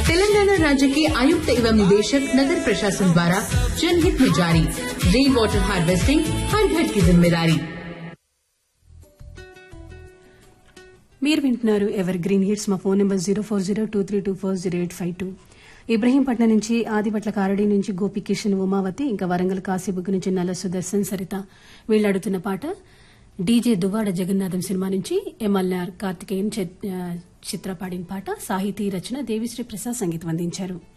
तेलंगाना राज्य के आयुक्त एवं निदेशक नगर प्रशासन द्वारा जनहित में जारी रेन वाटर हार्वेस्टिंग हर घर की जिम्मेदारी మీరు వింటున్నారు ఎవర్ గ్రీన్ హిట్స్ మా phone number zero four zero two three two four zero eight five two Ibrahimpatnam నుంచి ఆదిపట్ల కారడి నుంచి గోపి కిషన్ ఉమావతి ఇంకా వరంగల్ కాశీబుక్ నుంచి నల్ల సుదర్శన్ సరిత వీళ్ళు అడుగుతున్న పాట డీజే దువ్వాడ జగన్నాథం సినిమా నుంచి ఎంఎల్ఆర్ కార్తికేయన్ చిత్ర పాడిన పాట సాహితీ రచన దేవిశ్రీ ప్రసాద్ సంగీతం అందించారు